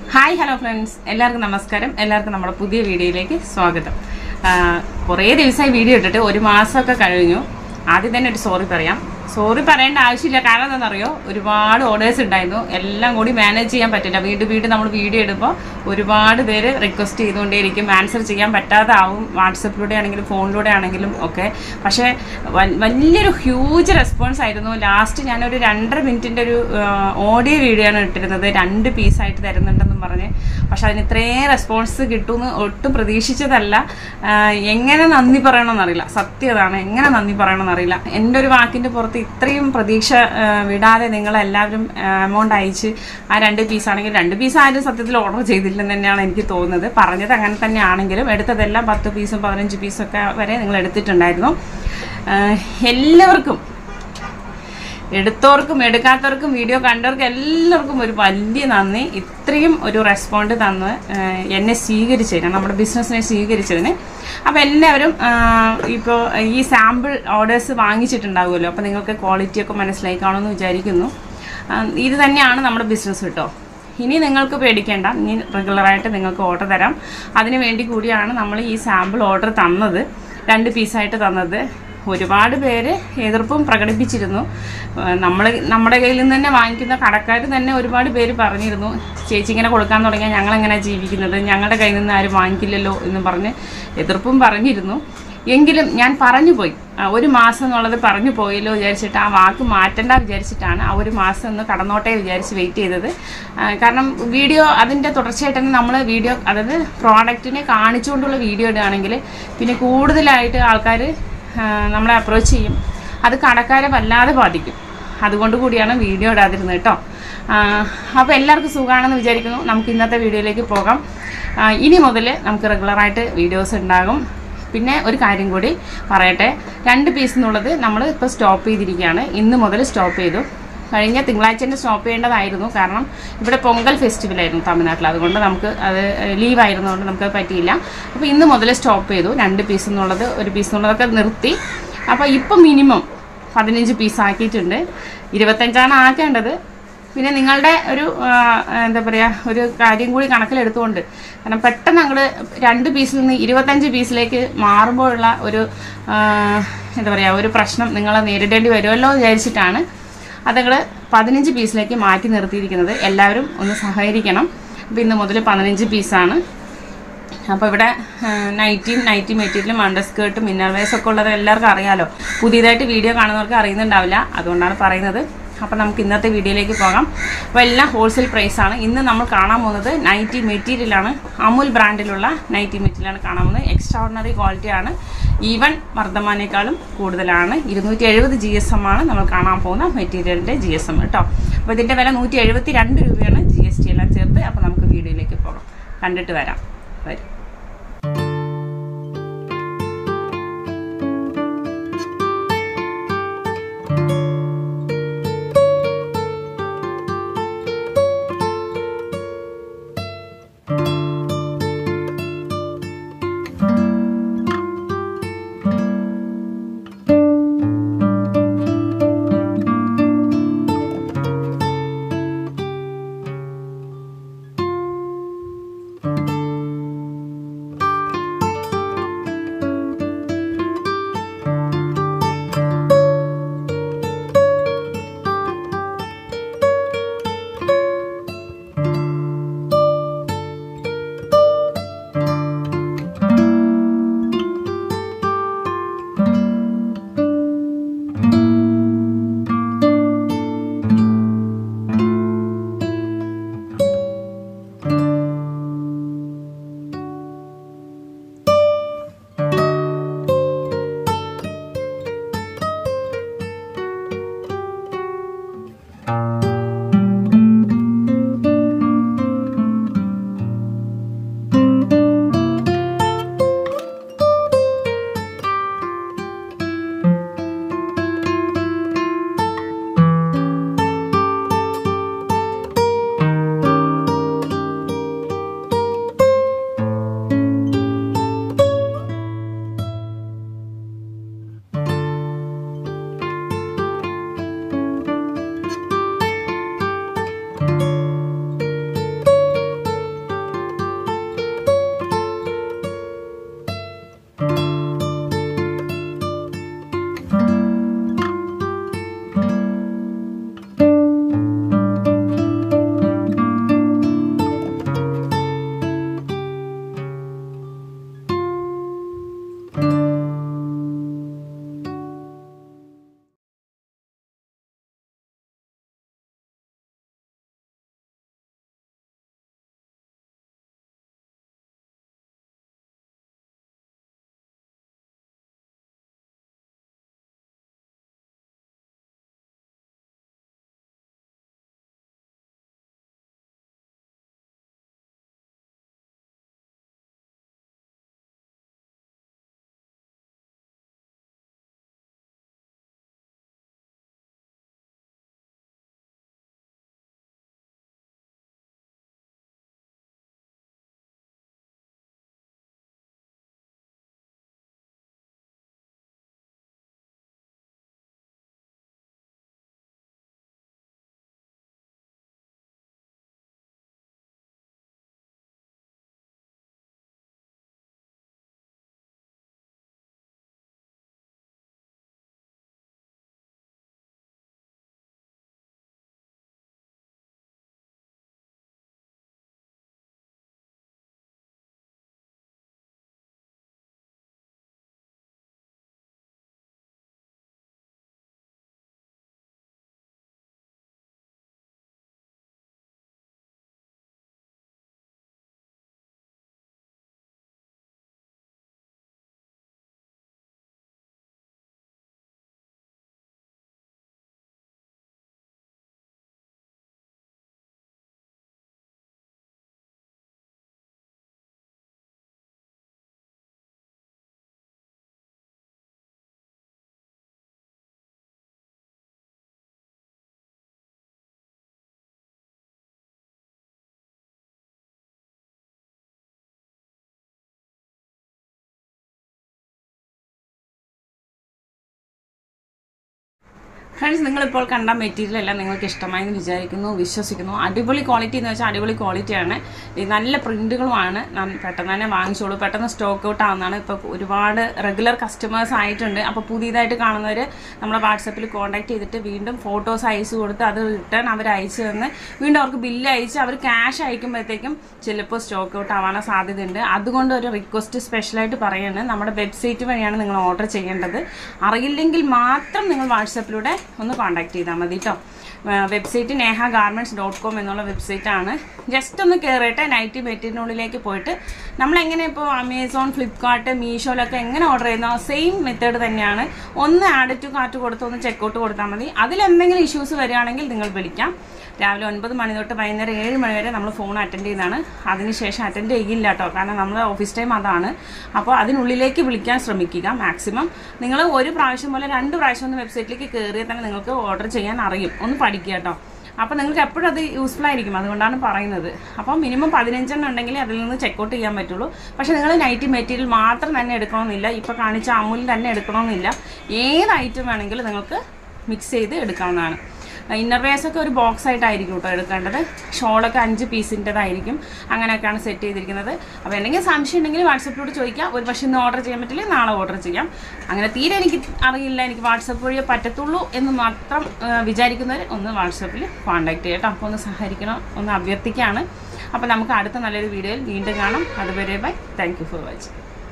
hi hello friends എല്ലാവർക്കും നമസ്കാരം എല്ലാവർക്കും നമ്മുടെ പുതിയ വീഡിയോയിലേക്ക് സ്വാഗതം ആ, കുറേ ദിവസമായി വീഡിയോ ഇട്ടിട്ട് ഒരു മാസമൊക്കെ കഴിഞ്ഞു ആദ്യം തന്നെ ഒരു സോറി പറയാം സോറി പറയേണ്ട ആവശ്യമില്ല കാരണം എന്താണെന്നറിയോ ഒരുപാട് ഓർഡേഴ്സ് ഉണ്ടായിരുന്നു എല്ലാം കൂടി മാനേജ് ചെയ്യാൻ പറ്റില്ല വീണ്ടും വീണ്ടും നമ്മൾ വീഡിയോ ഇടുമ്പോൾ ഒരുപാട് പേര് റിക്വസ്റ്റ് ചെയ്തുകൊണ്ടേയിരിക്കും ആൻസർ ചെയ്യാൻ പറ്റാതെ ആവും വാട്സപ്പിലൂടെ ആണെങ്കിലും ഫോണിലൂടെ ആണെങ്കിലും ഒക്കെ പക്ഷേ വൽ- വലിയൊരു ഹ്യൂജ് റെസ്പോൺസ് ആയിരുന്നു ലാസ്റ്റ് ഞാനൊരു രണ്ടര മിനിറ്റിൻ്റെ ഒരു ഓഡിയോ വീഡിയോ ആണ് ഇട്ടിരുന്നത് രണ്ട് പീസായിട്ട് തരുന്നുണ്ടെന്നും പറഞ്ഞ് പക്ഷെ അതിന് ഇത്രയും റെസ്പോൺസ് കിട്ടുമെന്ന് ഒട്ടും പ്രതീക്ഷിച്ചതല്ല ആ, എങ്ങനെ നന്ദി പറയണമെന്നറിയില്ല സത്യതാണ് എങ്ങനെ നന്ദി പറയണമെന്നറിയില്ല എൻ്റെ ഒരു വാക്കിൻ്റെ പുറത്ത് ഇത്രയും പ്രതീക്ഷ ആ, വിടാതെ നിങ്ങളെല്ലാവരും എമൗണ്ട് അയച്ച് ആ രണ്ട് പീസാണെങ്കിൽ രണ്ട് പീസ് ആരും സത്യത്തിൽ ഓർഡർ ചെയ്തില്ലെന്ന് തന്നെയാണ് എനിക്ക് തോന്നുന്നത് പറഞ്ഞത് അങ്ങനെ തന്നെയാണെങ്കിലും എടുത്തതെല്ലാം പത്ത് പീസും പതിനഞ്ച് പീസൊക്കെ വരെ നിങ്ങൾ എടുത്തിട്ടുണ്ടായിരുന്നു ആ, എല്ലാവർക്കും എടുത്തവർക്കും എടുക്കാത്തവർക്കും വീഡിയോ കണ്ടവർക്കും എല്ലാവർക്കും ഒരു വലിയ നന്ദി ഇത്രയും ഒരു റെസ്പോണ്ട് തന്ന് ആഹ് എന്നെ സ്വീകരിച്ചതിന് നമ്മുടെ ബിസിനസ്സിനെ സ്വീകരിച്ചതിന് അപ്പോൾ എല്ലാവരും ഇപ്പോൾ ഈ സാമ്പിൾ ഓർഡേഴ്സ് വാങ്ങിച്ചിട്ടുണ്ടാവുമല്ലോ അപ്പോൾ നിങ്ങൾക്ക് ക്വാളിറ്റിയൊക്കെ മനസ്സിലായി കാണുമെന്ന് വിചാരിക്കുന്നു ആഹ് ഇത് തന്നെയാണ് നമ്മുടെ ബിസിനസ് കേട്ടോ ഇനി നിങ്ങൾക്ക് പേടിക്കേണ്ട ഇനി റെഗുലറായിട്ട് നിങ്ങൾക്ക് ഓർഡർ തരാം അതിന് വേണ്ടി കൂടിയാണ് നമ്മൾ ഈ സാമ്പിൾ ഓർഡർ തന്നത് രണ്ട് പീസായിട്ട് തന്നത് ഒരുപാട് പേര് എതിർപ്പും പ്രകടിപ്പിച്ചിരുന്നു നമ്മൾ നമ്മുടെ കയ്യിൽ നിന്ന് തന്നെ വാങ്ങിക്കുന്ന കടക്കാർ തന്നെ ഒരുപാട് പേര് പറഞ്ഞിരുന്നു ചേച്ചി ഇങ്ങനെ കൊടുക്കാൻ തുടങ്ങിയാൽ ഞങ്ങൾ എങ്ങനെ ജീവിക്കുന്നത് ഞങ്ങളുടെ കയ്യിൽ നിന്ന് ആരും വാങ്ങിക്കില്ലല്ലോ എന്ന് പറഞ്ഞ് എതിർപ്പും പറഞ്ഞിരുന്നു എങ്കിലും ഞാൻ പറഞ്ഞു പോയി ആ, ഒരു മാസം എന്നുള്ളത് പറഞ്ഞു പോയല്ലോ വിചാരിച്ചിട്ട് ആ വാക്ക് മാറ്റണ്ട വിചാരിച്ചിട്ടാണ് ആ ഒരു മാസം ഒന്ന് കടന്നോട്ടെ വിചാരിച്ച് വെയിറ്റ് ചെയ്തത് ആ, കാരണം വീഡിയോ അതിൻ്റെ തുടർച്ചയായിട്ട് തന്നെ നമ്മൾ വീഡിയോ അതായത് പ്രോഡക്റ്റിനെ കാണിച്ചുകൊണ്ടുള്ള വീഡിയോ ഇടുകയാണെങ്കിൽ പിന്നെ കൂടുതലായിട്ട് ആൾക്കാർ നമ്മളെ അപ്രോച്ച് ചെയ്യും അത് കടക്കാരെ വല്ലാതെ ബാധിക്കും അതുകൊണ്ട് കൂടിയാണ് വീഡിയോ ഇടാതിരുന്നത് കേട്ടോ അപ്പോൾ എല്ലാവർക്കും സുഖമാണെന്ന് വിചാരിക്കുന്നു നമുക്ക് ഇന്നത്തെ വീഡിയോയിലേക്ക് പോകാം ആ, ഇനി മുതൽ നമുക്ക് റെഗുലറായിട്ട് വീഡിയോസ് ഉണ്ടാകും പിന്നെ ഒരു കാര്യം കൂടി പറയട്ടെ രണ്ട് പീസ് എന്നുള്ളത് നമ്മൾ ഇപ്പോൾ സ്റ്റോപ്പ് ചെയ്തിരിക്കുകയാണ് ഇന്ന് മുതൽ സ്റ്റോപ്പ് ചെയ്തു കഴിഞ്ഞ തിങ്കളാഴ്ച തന്നെ സ്റ്റോപ്പ് ചെയ്യേണ്ടതായിരുന്നു കാരണം ഇവിടെ പൊങ്കൽ ഫെസ്റ്റിവലായിരുന്നു തമിഴ്നാട്ടിൽ അതുകൊണ്ട് നമുക്ക് അത് ലീവ് ആയിരുന്നതുകൊണ്ട് നമുക്ക് പറ്റിയില്ല അപ്പോൾ ഇന്ന് മുതൽ സ്റ്റോപ്പ് ചെയ്തു രണ്ട് പീസ് എന്നുള്ളത് ഒരു പീസ് എന്നുള്ളതൊക്കെ നിർത്തി അപ്പോൾ ഇപ്പം മിനിമം പതിനഞ്ച് പീസ് ആക്കിയിട്ടുണ്ട് ഇരുപത്തഞ്ചാണ് ആക്കേണ്ടത് പിന്നെ നിങ്ങളുടെ ഒരു ആ, എന്താ പറയുക ഒരു കാര്യം കൂടി കണക്കിലെടുത്തുകൊണ്ട് കാരണം പെട്ടെന്ന് അങ്ങോട്ട് രണ്ട് പീസിൽ നിന്ന് ഇരുപത്തഞ്ച് പീസിലേക്ക് മാറുമ്പോഴുള്ള ഒരു ആ, എന്താ പറയുക ഒരു പ്രശ്നം നിങ്ങൾ നേരിടേണ്ടി വരുമല്ലോ എന്ന് വിചാരിച്ചിട്ടാണ് അതങ്ങൾ പതിനഞ്ച് പീസിലേക്ക് മാറ്റി നിർത്തിയിരിക്കുന്നത് എല്ലാവരും ഒന്ന് സഹകരിക്കണം അപ്പോൾ ഇന്ന് മുതൽ പതിനഞ്ച് പീസാണ് അപ്പോൾ ഇവിടെ നൈറ്റിയും നൈറ്റി മെറ്റീരിയലും അണ്ടർ സ്കേർട്ടും ഇന്നർ വെയർസ് ഒക്കെ ഉള്ളത് എല്ലാവർക്കും അറിയാലോ പുതിയതായിട്ട് വീഡിയോ കാണുന്നവർക്ക് അറിയുന്നുണ്ടാവില്ല അതുകൊണ്ടാണ് പറയുന്നത് അപ്പോൾ നമുക്ക് ഇന്നത്തെ വീഡിയോയിലേക്ക് പോകാം അപ്പോൾ എല്ലാം ഹോൾസെയിൽ പ്രൈസാണ് ഇന്ന് നമ്മൾ കാണാൻ പോകുന്നത് നൈറ്റി മെറ്റീരിയലാണ് അമുൽ ബ്രാൻഡിലുള്ള നൈറ്റി മെറ്റീരിയലാണ് കാണാൻ പോകുന്നത് എക്സ്ട്രാ ഓർഡിനറി ക്വാളിറ്റിയാണ് ഈവൻ വർദ്ധമാനേക്കാളും കൂടുതലാണ് ഇരുന്നൂറ്റി എഴുപത് ജി എസ് എം ആണ് നമ്മൾ കാണാൻ പോകുന്ന മെറ്റീരിയലിൻ്റെ ജി എസ് എം കേട്ടോ അപ്പോൾ ഇതിൻ്റെ വില നൂറ്റി എഴുപത്തി രണ്ട് രൂപയാണ് ജി എസ് ടി എല്ലാം ചേർത്ത് അപ്പോൾ നമുക്ക് വീഡിയോയിലേക്ക് പോകാം കണ്ടിട്ട് വരാം വരും ഫ്രണ്ട്സ് നിങ്ങളിപ്പോൾ കണ്ട മെറ്റീരിയൽ എല്ലാം നിങ്ങൾക്ക് ഇഷ്ടമായി എന്ന് വിചാരിക്കുന്നു വിശ്വസിക്കുന്നു അടിപൊളി ക്വാളിറ്റി എന്ന് വെച്ചാൽ അടിപൊളി ക്വാളിറ്റിയാണ് ഈ നല്ല പ്രിന്റുകളുമാണ് നം- പെട്ടെന്ന് തന്നെ വാങ്ങിച്ചോളൂ പെട്ടെന്ന് സ്റ്റോക്ക് ഔട്ട് ആവുന്നതാണ് ഇപ്പോൾ ഒരുപാട് റെഗുലർ കസ്റ്റമേഴ്സ് ആയിട്ടുണ്ട് അപ്പോൾ പുതിയതായിട്ട് കാണുന്നവർ നമ്മളെ വാട്സപ്പിൽ കോൺടാക്ട് ചെയ്തിട്ട് വീണ്ടും ഫോട്ടോസ് അയച്ചു കൊടുത്ത് അത് റിട്ടേൺ അവർ അയച്ചു തന്ന് വീണ്ടും അവർക്ക് ബില്ല് അയച്ച് അവർ ക്യാഷ് അയക്കുമ്പോഴത്തേക്കും ചിലപ്പോൾ സ്റ്റോക്ക് ഔട്ട് ആവാനുള്ള സാധ്യതയുണ്ട് അതുകൊണ്ട് ഒരു റിക്വസ്റ്റ് സ്പെഷ്യലായിട്ട് പറയുന്നത് നമ്മുടെ വെബ്സൈറ്റ് വഴിയാണ് നിങ്ങൾ ഓർഡർ ചെയ്യേണ്ടത് അറിയില്ലെങ്കിൽ മാത്രം നിങ്ങൾ വാട്സപ്പിലൂടെ ഒന്ന് കോൺടാക്ട് ചെയ്താൽ മതി കേട്ടോ website Neha garments dot com എന്നുള്ള വെബ്സൈറ്റാണ് ജസ്റ്റ് ഒന്ന് കയറിയിട്ട് നൈറ്റി മെറ്റീരിയലിനുള്ളിലേക്ക് പോയിട്ട് നമ്മളെങ്ങനെ ഇപ്പോൾ അമേസോൺ ഫ്ലിപ്കാർട്ട് മീഷോയിലൊക്കെ എങ്ങനെ ഓർഡർ ചെയ്യുന്നോ സെയിം മെത്തേഡ് തന്നെയാണ് ഒന്ന് ആഡ് ടു കാർട്ട് കൊടുത്ത് ഒന്ന് ചെക്കൗട്ട് കൊടുത്താൽ മതി അതിലെന്തെങ്കിലും ഇഷ്യൂസ് വരികയാണെങ്കിൽ നിങ്ങൾ വിളിക്കാം രാവിലെ ഒൻപത് മണി തൊട്ട് വൈകുന്നേരം ഏഴ് മണി വരെ നമ്മൾ ഫോൺ അറ്റൻഡ് ചെയ്യുന്നതാണ് അതിനുശേഷം അറ്റൻഡ് ചെയ്യില്ല കേട്ടോ കാരണം നമ്മുടെ ഓഫീസ് ടൈം അതാണ് അപ്പോൾ അതിനുള്ളിലേക്ക് വിളിക്കാൻ ശ്രമിക്കുക മാക്സിമം നിങ്ങൾ ഒരു പ്രാവശ്യം പോലെ രണ്ട് പ്രാവശ്യം ഒന്ന് വെബ്സൈറ്റിലേക്ക് കയറിയാൽ തന്നെ നിങ്ങൾക്ക് ഓർഡർ ചെയ്യാൻ അറിയും ഒന്ന് പഠിക്കുക കേട്ടോ അപ്പോൾ നിങ്ങൾക്ക് എപ്പോഴും അത് യൂസ്ഫുൾ ആയിരിക്കും അതുകൊണ്ടാണ് പറയുന്നത് അപ്പോൾ മിനിമം പതിനഞ്ചെണ്ണം ഉണ്ടെങ്കിൽ അതിൽ നിന്ന് ചെക്കൗട്ട് ചെയ്യാൻ പറ്റുള്ളൂ പക്ഷേ നിങ്ങൾ നൈറ്റി മെറ്റീരിയൽ മാത്രം തന്നെ എടുക്കണമെന്നില്ല ഇപ്പോൾ കാണിച്ച അമൂൽ തന്നെ എടുക്കണമെന്നില്ല ഏത് ഐറ്റം വേണമെങ്കിലും നിങ്ങൾക്ക് മിക്സ് ചെയ്ത് എടുക്കാവുന്നതാണ് ഇന്നർ വെയർസ് ഒക്കെ ഒരു ബോക്സ് ആയിട്ടായിരിക്കും കേട്ടോ എടുക്കേണ്ടത് ഷോളൊക്കെ അഞ്ച് പീസിൻ്റെതായിരിക്കും അങ്ങനെയൊക്കെയാണ് സെറ്റ് ചെയ്തിരിക്കുന്നത് അപ്പോൾ എന്തെങ്കിലും സംശയം ഉണ്ടെങ്കിൽ വാട്സപ്പിലൂടെ ചോദിക്കാം ഒരു പക്ഷേ ഇന്ന് ഓർഡർ ചെയ്യാൻ പറ്റില്ല നാളെ ഓർഡർ ചെയ്യാം അങ്ങനെ തീരെ എനിക്ക് അറിയില്ല എനിക്ക് വാട്സപ്പ് വഴിയേ പറ്റത്തുള്ളൂ എന്ന് മാത്രം ആ, വിചാരിക്കുന്നവർ ഒന്ന് വാട്സപ്പിൽ കോൺടാക്ട് ചെയ്യാം കേട്ടോ അപ്പോൾ ഒന്ന് സഹകരിക്കണം ഒന്ന് അഭ്യർത്ഥിക്കുകയാണ് അപ്പോൾ നമുക്ക് അടുത്ത നല്ലൊരു വീഡിയോയിൽ വീണ്ടും കാണാം അതുവരെ bye thank you for watching